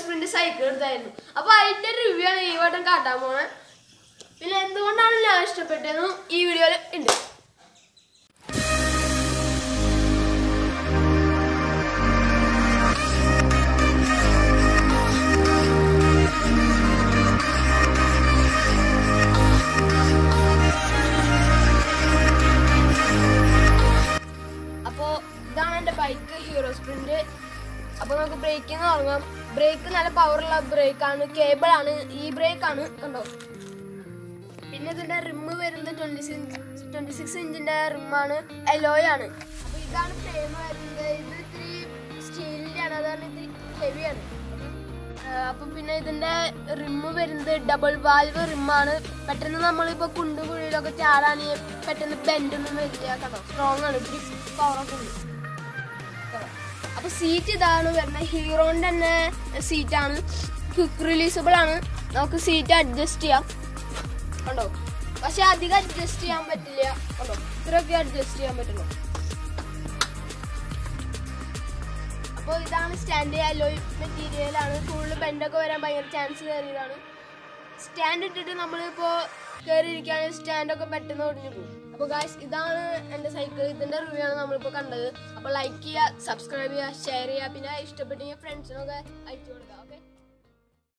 Sprint cycle എടുത്തായിരുന്നു അപ്പൊ അതിന്റെ റിവ്യൂ ആണ് ഈ വട്ടം കാട്ടാൻ പോണേ പിന്നെ എന്തുകൊണ്ടാണ് ഞാൻ ഇഷ്ടപ്പെട്ടതെന്നും ഈ വീഡിയോയിൽ ഉണ്ട് അപ്പോൾ ഇതാണ് എൻ്റെ ബൈക്ക് ഹീറോ സ്പ്രിന്റ് അപ്പോൾ നമുക്ക് ബ്രേക്കിൽ തുടങ്ങാം ബ്രേക്ക് നല്ല പവറുള്ള ബ്രേക്കാണ് കേബിൾ ആണ് ഈ ബ്രേക്ക് ആണ് കണ്ടോ പിന്നെ ഇതിന്റെ റിമ്മ് വരുന്നത് ട്വന്റി സിക്സ് ട്വന്റി സിക്സ് ഇഞ്ചിന്റെ റിമ്മാണ് എലോയ് ആണ് അപ്പൊ ഇതാണ് ഫ്രെയിം വരുന്നത് ഇത് ഇത്തിരി സ്റ്റീലിന്റെ ആണ് അതാണ് ഇത്തിരി ഹെവിയാണ് അപ്പം പിന്നെ ഇതിന്റെ റിമ്മ് വരുന്നത് ഡബിൾ വാൽവ് റിമ്മാണ് പെട്ടെന്ന് നമ്മളിപ്പോ കുണ്ടും കുഴിയിലൊക്കെ ചാടാൻ പെട്ടെന്ന് ബെൻഡ് ഒന്നും വരില്ല കേട്ടോ സ്ട്രോങ് ആണ് ഇത്തിരി പവറൊക്കെ ഉണ്ട് കേട്ടോ. അപ്പൊ സീറ്റ് ഇതാണ് വരുന്നത് ഹീറോന്റെ തന്നെ സീറ്റാണ് ക്വിക്ക് റിലീസബിൾ ആണ് നമുക്ക് സീറ്റ് അഡ്ജസ്റ്റ് ചെയ്യാം കണ്ടോ പക്ഷെ അധികം അഡ്ജസ്റ്റ് ചെയ്യാൻ പറ്റില്ല കണ്ടോ ഇത്രയൊക്കെ അഡ്ജസ്റ്റ് ചെയ്യാൻ പറ്റുള്ളൂ അപ്പോൾ ഇതാണ് സ്റ്റാൻഡ് അലോയ് മെറ്റീരിയൽ ആണ് കൂടുതൽ ബെൻഡൊക്കെ വരാൻ ഭയങ്കര ചാൻസ് കയറിയതാണ് സ്റ്റാൻഡ് ഇട്ടിട്ട് നമ്മളിപ്പോൾ കയറിയിരിക്കുകയാണെങ്കിൽ സ്റ്റാൻഡൊക്കെ പെട്ടെന്ന് ഒടിഞ്ഞു പോകും അപ്പോൾ ഗായ്സ് ഇതാണ് എൻ്റെ സൈക്കിൾ ഇതിൻ്റെ റിവ്യൂ ആണ് നമ്മളിപ്പോൾ കണ്ടത് അപ്പോൾ ലൈക്ക് ചെയ്യുക സബ്സ്ക്രൈബ് ചെയ്യുക ഷെയർ ചെയ്യുക പിന്നെ ഇഷ്ടപ്പെട്ടെങ്കിൽ ഫ്രണ്ട്സിനൊക്കെ അയച്ചു കൊടുക്കുക